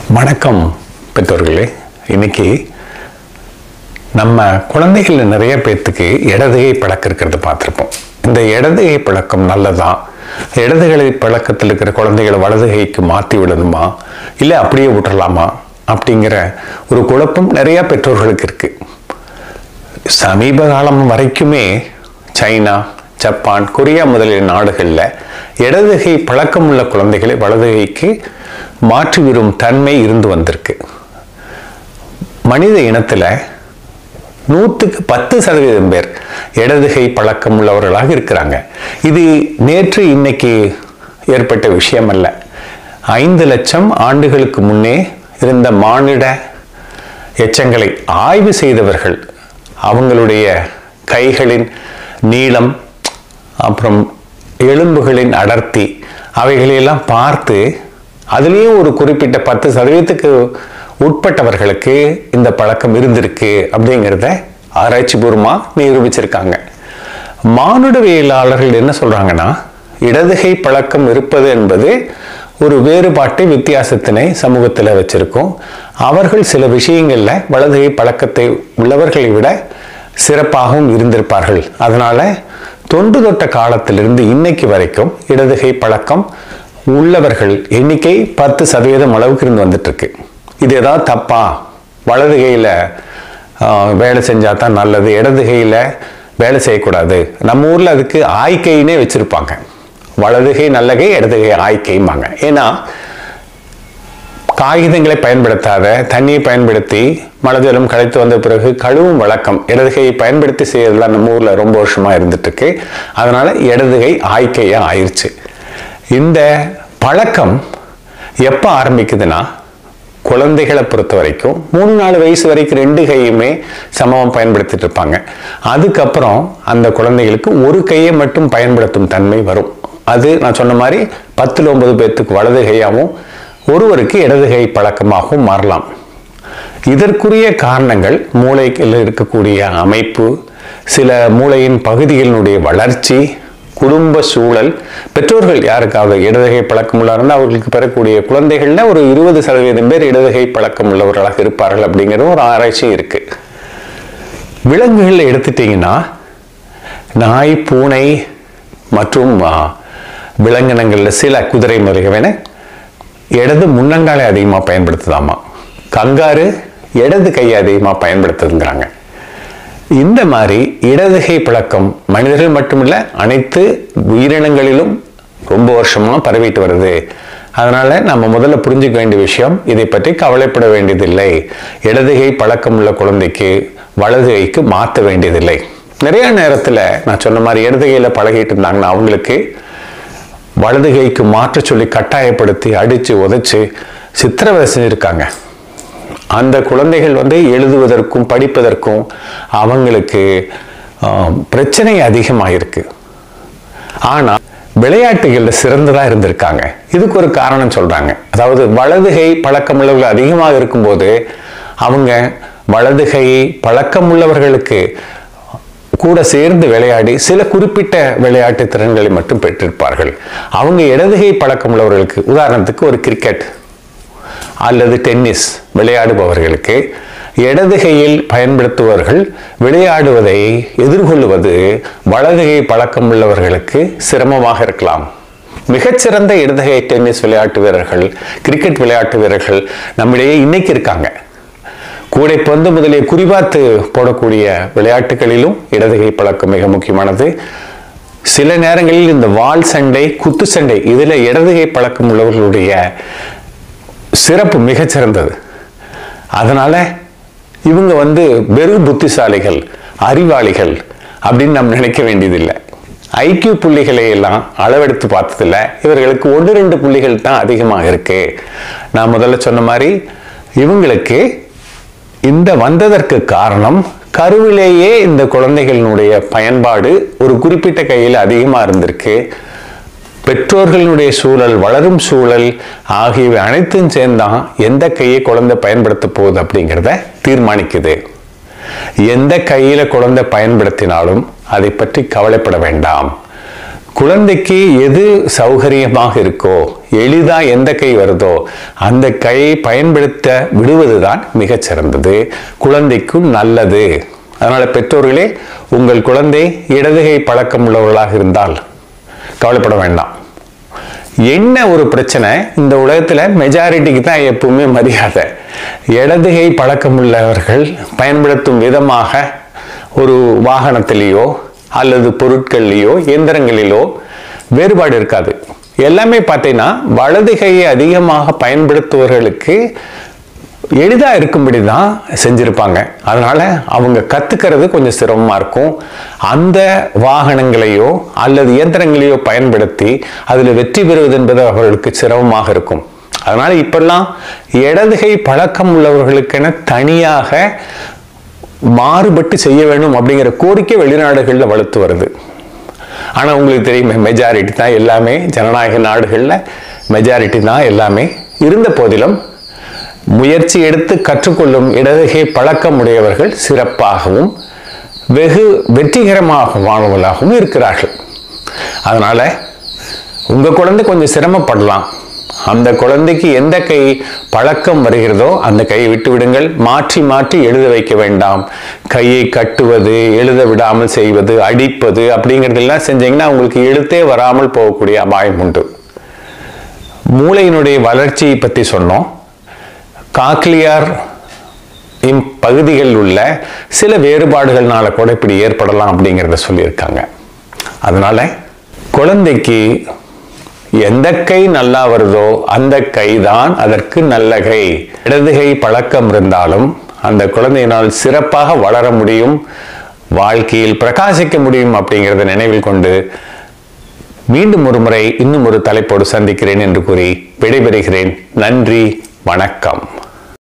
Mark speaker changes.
Speaker 1: வணக்கம் பெற்றோர்களே இன்னைக்கு நம்ம குழந்தைகள் நிறைய பேர்த்துக்கு இடதுகை பழக்கம் இருக்கிறத பார்த்துருப்போம் இந்த இடதுகை பழக்கம் நல்லதான் இடதுகை பழக்கத்தில் இருக்கிற குழந்தைகளை வலதுகைக்கு மாற்றி விடணுமா இல்லை அப்படியே விட்டுறலாமா அப்படிங்கிற ஒரு குழப்பம் நிறைய பெற்றோர்களுக்கு இருக்கு சமீப காலம் வரைக்குமே சைனா ஜப்பான் கொரியா முதலிய நாடுகளில் இடதுகை பழக்கமுள்ள குழந்தைகளை வலதுகைக்கு மாற்றி விடும் தன்மை இருந்து வந்திருக்கு மனித இனத்தில் நூற்றுக்கு பத்து சதவீதம் பேர் இடதுகை பழக்கம் உள்ளவர்களாக இருக்கிறாங்க இது நேற்று இன்னைக்கு ஏற்பட்ட விஷயம் அல்ல ஐந்து லட்சம் ஆண்டுகளுக்கு முன்னே இருந்த மானிட எச்சங்களை ஆய்வு செய்தவர்கள் அவங்களுடைய கைகளின் நீளம் அப்புறம் எலும்புகளின் அடர்த்தி அவைகளையெல்லாம் பார்த்து அதுலேயும் ஒரு குறிப்பிட்ட பத்து சதவீதத்துக்கு உட்பட்டவர்களுக்கு இந்த பழக்கம் இருந்திருக்கு அப்படிங்கிறத ஆராய்ச்சி பூர்வமாக நிரூபிச்சிருக்காங்க மானுடவியலாளர்கள் என்ன சொல்றாங்கன்னா இடதுகை பழக்கம் இருப்பது என்பது ஒரு வேறுபாட்டை வித்தியாசத்தினை சமூகத்தில் வச்சிருக்கோம் அவர்கள் சில விஷயங்களில் வலதுகை பழக்கத்தை உள்ளவர்களை விட சிறப்பாகவும் இருந்திருப்பார்கள் அதனால தொன்று தொட்ட காலத்திலிருந்து இன்னைக்கு வரைக்கும் இடதுகை பழக்கம் உள்ளவர்கள் எண்ணிக்கை பத்து சதவீதம் அளவுக்கு இருந்து வந்துட்டு இருக்கு இது ஏதாவது தப்பா வலது கையில் வேலை செஞ்சால் தான் நல்லது இடது கையில் வேலை செய்யக்கூடாது நம்ம ஊரில் அதுக்கு ஆய்க்கைன்னே வச்சுருப்பாங்க வலதுகை நல்லகை இடதுகை ஆய்க்கைம்பாங்க ஏன்னா காகிதங்களை பயன்படுத்தாத தண்ணியை பயன்படுத்தி மலஜலம் கழித்து வந்த பிறகு கழுவும் வழக்கம் இடதுகையை பயன்படுத்தி செய்யறதுலாம் நம்ம ஊரில் ரொம்ப வருஷமா இருந்துட்டு இருக்கு அதனால இடதுகை ஆய்க்கையா ஆயிடுச்சு இந்த பழக்கம் எப்போ ஆரம்பிக்குதுன்னா குழந்தைகளை பொறுத்த வரைக்கும் மூணு நாலு வயசு வரைக்கும் ரெண்டு கையுமே சமமாக பயன்படுத்திட்டு இருப்பாங்க அதுக்கப்புறம் அந்த குழந்தைகளுக்கு ஒரு கையை மட்டும் பயன்படுத்தும் தன்மை வரும் அது நான் சொன்ன மாதிரி பத்தில் ஒன்பது பேர்த்துக்கு வலது கையாகவும் ஒருவருக்கு இடது கை பழக்கமாகவும் மாறலாம் இதற்குரிய காரணங்கள் மூளையில் இருக்கக்கூடிய அமைப்பு சில மூளையின் பகுதிகளினுடைய வளர்ச்சி குடும்ப சூழல் பெற்றோர்கள் யாருக்காவது இடதுகை பழக்கம் உள்ளார்கள் அவர்களுக்கு பெறக்கூடிய குழந்தைகள்ல ஒரு இருபது சதவீதம் பேர் இடதுகை பழக்கம் உள்ளவர்களாக இருப்பார்கள் அப்படிங்கிற ஒரு ஆராய்ச்சி இருக்கு விலங்குகளில் எடுத்துட்டீங்கன்னா நாய் பூனை மற்றும் ஆ, விலங்கினங்களில் சில குதிரை முதலியவன இடது முன்னங்காலை அதிகமாக பயன்படுத்துதாமா கங்காரு இடது கையை அதிகமாக பயன்படுத்துதுங்கிறாங்க இந்த மாதிரி இடதுகை பழக்கம் மனிதர்கள் மட்டுமில்ல அனைத்து உயிரினங்களிலும் ரொம்ப வருஷமா பரவிட்டு வருது அதனால நம்ம முதல்ல புரிஞ்சுக்க வேண்டிய விஷயம் இதை பற்றி கவலைப்பட வேண்டியதில்லை இடதுகை பழக்கம் உள்ள குழந்தைக்கு வலது கைக்கு மாற்ற வேண்டியதில்லை நிறைய நேரத்தில் நான் சொன்ன மாதிரி இடதுகையில பழகிட்டு இருந்தாங்கன்னா அவங்களுக்கு வலது கைக்கு மாற்ற சொல்லி கட்டாயப்படுத்தி அடித்து உதைச்சு சித்திரவதை செஞ்சுருக்காங்க அந்த குழந்தைகள் வந்து எழுதுவதற்கும் படிப்பதற்கும் அவங்களுக்கு ஆம், பிரச்சனை அதிகமாக இருக்கு ஆனால் விளையாட்டுகளில் சிறந்ததாக இருந்திருக்காங்க இதுக்கு ஒரு காரணம் சொல்றாங்க அதாவது வலதுகை பழக்கமுள்ளவர்கள் அதிகமாக இருக்கும்போது அவங்க வலதுகை பழக்கமுள்ளவர்களுக்கு கூட சேர்ந்து விளையாடி சில குறிப்பிட்ட விளையாட்டு திறன்களை மட்டும் பெற்றிருப்பார்கள் அவங்க இடதுகை பழக்கமுள்ளவர்களுக்கு உதாரணத்துக்கு ஒரு கிரிக்கெட் அல்லது டென்னிஸ் விளையாடுபவர்களுக்கு இடதுகையில் பயன்படுத்துபவர்கள் விளையாடுவதை எதிர்கொள்வது வலதுகை பழக்கம் உள்ளவர்களுக்கு சிரமமாக இருக்கலாம் மிகச்சிறந்த இடதுகை டென்னிஸ் விளையாட்டு வீரர்கள் கிரிக்கெட் விளையாட்டு வீரர்கள் நம்மிடையே இன்னைக்கு இருக்காங்க கூடைப்பந்து முதலிய குறிபாத்து போடக்கூடிய விளையாட்டுகளிலும் இடதுகை பழக்கம் மிக முக்கியமானது சில நேரங்களில் இந்த வால் சண்டை குத்து சண்டை இதில் இடதுகை பழக்கம் உள்ளவர்களுடைய சிறப்பு மிகச்சிறந்தது அதனால இவங்க வந்து வெறும் புத்திசாலிகள் அறிவாளிகள் அப்படின்னு நாம் நினைக்க வேண்டியதில்லை ஐக்கிய புள்ளிகளை எல்லாம் அளவெடுத்து பார்த்ததில்ல இவர்களுக்கு ஒன்று ரெண்டு புள்ளிகள் தான் அதிகமாக இருக்கு நான் முதல்ல சொன்ன மாதிரி இவங்களுக்கு இந்த வந்ததற்கு காரணம் கருவிலேயே இந்த குழந்தைகளினுடைய பயன்பாடு ஒரு குறிப்பிட்ட கையில் அதிகமாக இருந்திருக்கு பெற்றோர்களினுடைய சூழல் வளரும் சூழல் ஆகியவை அனைத்தும் சேர்ந்தான் எந்த கையை குழந்தை பயன்படுத்த போகுது அப்படிங்கிறத தீர்மானிக்குது எந்த கையில குழந்தை பயன்படுத்தினாலும் அதை பற்றி கவலைப்பட வேண்டாம் குழந்தைக்கு எது சௌகரியமாக இருக்கோ எளிதா எந்த கை வருதோ அந்த கையை பயன்படுத்த விடுவதுதான் மிகச் சிறந்தது குழந்தைக்கும் நல்லது அதனால பெற்றோர்களே உங்கள் குழந்தை இடதுகை பழக்கம் உள்ளவர்களாக இருந்தால் கவலைப்பட வேண்டாம் என்ன ஒரு பிரச்சனை இந்த உலகத்துல மெஜாரிட்டிக்கு தான் எப்பவுமே மரியாதை இடதுகை பழக்கம் உள்ளவர்கள் பயன்படுத்தும் விதமாக ஒரு வாகனத்திலேயோ அல்லது பொருட்கள்லையோ இயந்திரங்களிலோ வேறுபாடு இருக்காது எல்லாமே பார்த்தீங்கன்னா வலது கையை அதிகமாக பயன்படுத்துவர்களுக்கு எளிதா இருக்கும்படி தான் செஞ்சிருப்பாங்க அதனால அவங்க கத்துக்கிறது கொஞ்சம் சிரமமா இருக்கும் அந்த வாகனங்களையோ அல்லது இயந்திரங்களையோ பயன்படுத்தி அதுல வெற்றி பெறுவது என்பது அவர்களுக்கு சிரமமாக இருக்கும் அதனால இப்பெல்லாம் இடதுகை பழக்கம் உள்ளவர்களுக்கென தனியாக மாறுபட்டு செய்ய வேண்டும் அப்படிங்கிற கோரிக்கை வெளிநாடுகளில் வலுத்து வருது ஆனா உங்களுக்கு தெரியுமே மெஜாரிட்டி தான் எல்லாமே ஜனநாயக நாடுகளில் மெஜாரிட்டி தான் எல்லாமே இருந்த போதிலும் முயற்சி எடுத்து கற்றுக்கொள்ளும் இடதுகை பழக்கம் உடையவர்கள் சிறப்பாகவும் வெகு வெற்றிகரமாகவானவர்களாகவும் இருக்கிறார்கள் அதனால உங்க குழந்தை கொஞ்சம் சிரமப்படலாம் அந்த குழந்தைக்கு எந்த கை பழக்கம் வருகிறதோ அந்த கையை விட்டு விடுங்கள் மாற்றி மாற்றி எழுத வைக்க வேண்டாம் கையை கட்டுவது எழுத விடாமல் செய்வது அடிப்பது அப்படிங்கிறதெல்லாம் செஞ்சீங்கன்னா உங்களுக்கு எழுத்தே வராமல் போகக்கூடிய அபாயம் உண்டு மூளையினுடைய வளர்ச்சியை பற்றி சொன்னோம் காக்லியார் பகுதிகளில் உள்ள சில வேறுபாடுகள்னால கூட இப்படி ஏற்படலாம் அப்படிங்கிறத சொல்லியிருக்காங்க அதனால குழந்தைக்கு எந்த கை நல்லா வருதோ அந்த கை தான் அதற்கு நல்ல கை இடது கை பழக்கம் இருந்தாலும் அந்த குழந்தையினால் சிறப்பாக வளர முடியும் வாழ்க்கையில் பிரகாசிக்க முடியும் அப்படிங்கிறத நினைவில் கொண்டு மீண்டும் ஒரு முறை இன்னும் ஒரு தலைப்போடு சந்திக்கிறேன் என்று கூறி விடைபெறுகிறேன் நன்றி வணக்கம்